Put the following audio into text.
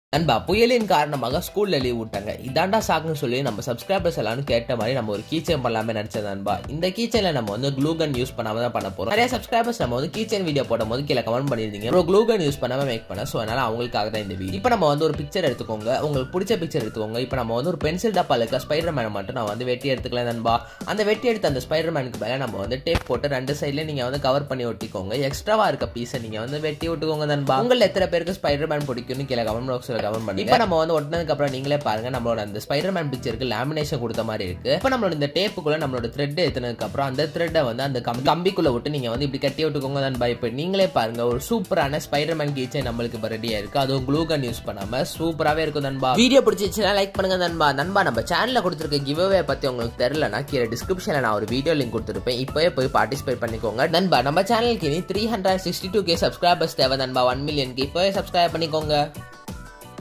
நண்பா புயலின் காரணமாக ஸ்கூல்ல லீவ் விட்டாங்க இதாண்டா சாக்குன்னு சொல்லி நம்ம சப்ஸ்கிரைபர்ஸ் எல்லாரும் கேட்ட மாதிரி நம்ம ஒரு கீச்சன் பண்ணலாமே நினைச்சது நண்பா இந்த கீச்சன்ல நம்ம வந்து க்ளூகன் யூஸ் பண்ணாம தான் பண்ண போறோம் நிறைய சப்ஸ்கிரைபர்ஸ் நம்ம வந்து கீச்சன் வீடியோ போடும் போது கீழே கமெண்ட் பண்ணிருந்தீங்க ப்ரோ க்ளூகன் யூஸ் பண்ணாம மேக் பண்ண ஸோ அதனால அவங்களுக்காக தான் இந்த வீடியோ இப்போ நம்ம வந்து ஒரு பிக்சர் எடுத்துக்கோங்க உங்களுக்கு பிடிச்ச பிக்சர் எடுத்துக்கோங்க இப்போ நம்ம வந்து ஒரு பென்சில் டப்பால இருக்க ஸ்பைடர் மேனை மட்டும் நான் வந்து வெட்டி எடுத்துக்கலாம் நண்பா அந்த வெட்டி எடுத்த அந்த ஸ்பைடர் மேனுக்கு மேலே நம்ம வந்து டேப் போட்டு ரெண்டு சைட்ல நீங்க வந்து கவர் பண்ணி ஒட்டிக்கோங்க எக்ஸ்ட்ராவா இருக்க பீஸை நீங்க வந்து வெட்டி விட்டுக்கோங்க நண்பா உங்களை எத்தனை பேருக்கு ஸ்பைடர் மேன் பிடிக்கும்னு கீழே கமெண்ட் பாக்ஸ்ல கமெண்ட் பண்ணி இப்போ நம்ம வந்து ஒட்டினதுக்கு அப்புறம் நீங்களே பாருங்க நம்மளோட அந்த ஸ்பைடர் மேன் பிக்சருக்கு லேமினேஷன் கொடுத்த மாதிரி இருக்கு இப்போ நம்மளோட இந்த டேப்புக்குள்ள நம்மளோட த்ரெட் ஏத்துனதுக்கு அப்புறம் அந்த த்ரெட்டை வந்து அந்த கம்- கம்பிக்குள்ள விட்டு நீங்க வந்து இப்படி கட்டி விட்டுக்கோங்க நண்பா இப்போ நீங்களே பாருங்க ஒரு சூப்பரான ஸ்பைடர் மேன் கீச்சை நம்மளுக்கு இப்போ ரெடியா இருக்கு அதுவும் க்ளூ கன் யூஸ் பண்ணாம சூப்பராகவே இருக்கும் நண்பா வீடியோ பிடிச்சிச்சுன்னா லைக் பண்ணுங்க நண்பா நண்பா நம்ம சேனல்ல கொடுத்துருக்க கிவ்அவே பத்தி உங்களுக்கு தெரியலனா கீழே டிஸ்கிரிப்ஷன்ல நான் ஒரு வீடியோ லிங்க் கொடுத்துருப்பேன் இப்போயே போய் பார்ட்டிசிபேட் பண்ணிக்கோங்க நண்பா நம்ம சேனலுக்கு இனி three hundred sixty two K subscribers தேவை நண்பா ஒன் மில்லியன் இப்போவே சப்ஸ்கிரைப் பண்ணிக்கோங்க